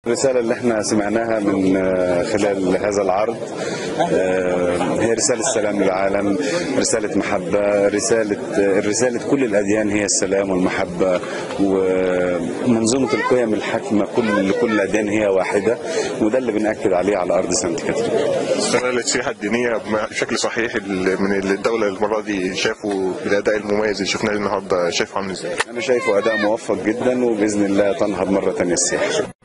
الرسالة اللي احنا سمعناها من آه، خلال هذا العرض آه، هي رسالة سلام للعالم رسالة محبة رسالة آه، رسالة كل الأديان هي السلام والمحبة ومنظومة القيم الحاكمة كل كل الأديان هي واحدة وده اللي بنأكد عليه على أرض سانت كاترين استغلت السياحه الدينيه بشكل صحيح ال- من الدوله المره دي شافوا الاداء المميز اللي شفناه النهارده شايفه عامل ازاي؟ أنا شايفه أداء موفق جدا وبإذن الله تنهض مرة تانية السياحة